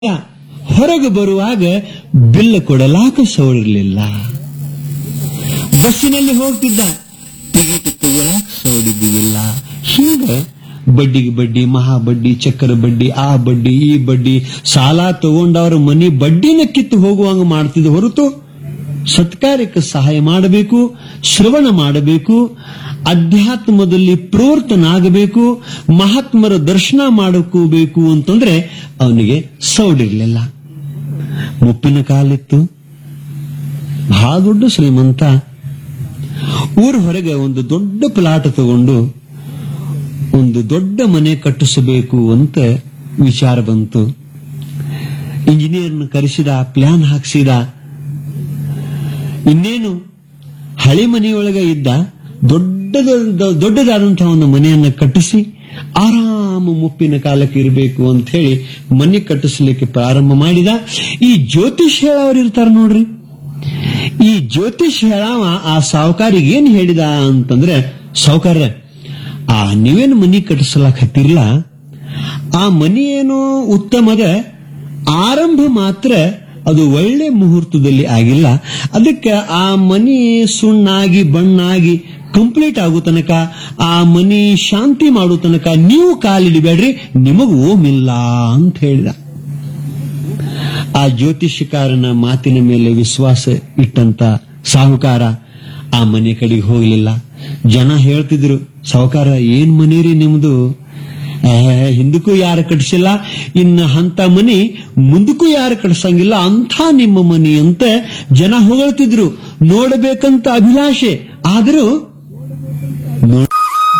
ಹೊರಗೆ ಬರುವಾಗ ಬಿಲ್ ಕೊಡಲಾಕ ಸೌರಿರ್ಲಿಲ್ಲ ಬಸ್ಸಿನಲ್ಲಿ ಹೋಗ್ತಿದ್ದ ಟಿಕೆಟ್ ತಗೊಳಕ್ ಸೌರಿದ್ದಿಲ್ಲ ಹಿಂಗ ಬಡ್ಡಿಗೆ ಬಡ್ಡಿ ಮಹಾ ಬಡ್ಡಿ ಚಕ್ರ ಬಡ್ಡಿ ಆ ಬಡ್ಡಿ ಈ ಬಡ್ಡಿ ಸಾಲ ತಗೊಂಡವ್ರ ಮನಿ ಬಡ್ಡಿನ ಕಿತ್ತು ಹೋಗುವಂಗ ಮಾಡ್ತಿದ್ದ ಹೊರತು ಸತ್ಕಾರ್ಯಕ್ಕೆ ಸಹಾಯ ಮಾಡಬೇಕು ಶ್ರವಣ ಮಾಡಬೇಕು ಅಧ್ಯಾತ್ಮದಲ್ಲಿ ಪ್ರವರ್ತನಾಗಬೇಕು ಮಹಾತ್ಮರ ದರ್ಶನ ಮಾಡಕೋಬೇಕು ಅಂತಂದ್ರೆ ಅವನಿಗೆ ಸೌಡಿರ್ಲಿಲ್ಲ ಮುಪ್ಪಿನ ಕಾಲಿತ್ತು ಬಹಳ ದೊಡ್ಡ ಶ್ರೀಮಂತ ಊರ ಹೊರಗೆ ಒಂದು ದೊಡ್ಡ ಪ್ಲಾಟ್ ತಗೊಂಡು ಒಂದು ದೊಡ್ಡ ಮನೆ ಕಟ್ಟಿಸಬೇಕು ಅಂತ ವಿಚಾರ ಬಂತು ಇಂಜಿನಿಯರ್ನ ಕರೆಸಿದ ಪ್ಲಾನ್ ಹಾಕ್ಸಿದ ಇನ್ನೇನು ಹಳೆ ಮನೆಯೊಳಗೆ ಇದ್ದ ದೊಡ್ಡದ ದೊಡ್ಡದಾದಂತಹ ಒಂದು ಮನೆಯನ್ನ ಕಟ್ಟಿಸಿ ಆರಾಮ ಮುಪ್ಪಿನ ಕಾಲಕ್ಕೆ ಇರಬೇಕು ಅಂತ ಹೇಳಿ ಮನೆ ಕಟ್ಟಿಸ್ಲಿಕ್ಕೆ ಪ್ರಾರಂಭ ಮಾಡಿದ ಈ ಜ್ಯೋತಿಷ್ ಹೇಳೋರು ಇರ್ತಾರ ನೋಡ್ರಿ ಈ ಜ್ಯೋತಿಷ್ ಹೇಳವ ಆ ಸಾವುಕಾರಿಗೆ ಏನ್ ಹೇಳಿದ ಅಂತಂದ್ರೆ ಸಾವುಕಾರ ಆ ನೀವೇನು ಮನಿ ಕಟ್ಟಿಸ್ಲಾಕ್ ಹತ್ತಿರ್ಲ ಆ ಮನಿ ಏನೋ ಉತ್ತಮದ ಆರಂಭ ಮಾತ್ರ ಅದು ಒಳ್ಳೆ ಮುಹೂರ್ತದಲ್ಲಿ ಆಗಿಲ್ಲ ಅದಕ್ಕೆ ಆ ಮನಿ ಸುಣ್ಣಾಗಿ ಬಣ್ಣಾಗಿ ಕಂಪ್ಲೀಟ್ ಆಗೋ ತನಕ ಆ ಮನಿ ಶಾಂತಿ ಮಾಡೋ ತನಕ ನೀವು ಕಾಲಿಡಬೇಡ್ರಿ ನಿಮಗ್ ಓಮಿಲ್ಲ ಅಂತ ಹೇಳಿದ ಆ ಜ್ಯೋತಿಷ್ಯಕಾರನ ಮಾತಿನ ಮೇಲೆ ವಿಶ್ವಾಸ ಇಟ್ಟಂತ ಸಾಹುಕಾರ ಆ ಮನೆ ಕಡೆಗೆ ಹೋಗ್ಲಿಲ್ಲ ಜನ ಹೇಳ್ತಿದ್ರು ಸಾಹುಕಾರ ಏನ್ ಮನೇರಿ ನಿಮ್ದು ಏ, ಹಿಂದಕ್ಕೂ ಯಾರು ಕಟ್ಸಿಲ್ಲ ಇನ್ನು ಅಂತ ಮನಿ ಮುಂದಕ್ಕೂ ಯಾರು ಕಟ್ಸಂಗಿಲ್ಲ ಅಂಥ ನಿಮ್ಮ ಮನಿ ಅಂತ ಜನ ಹೊಗಳ್ತಿದ್ರು ನೋಡಬೇಕಂತ ಅಭಿಲಾಷೆ ಆದರೂ ನೋಡ್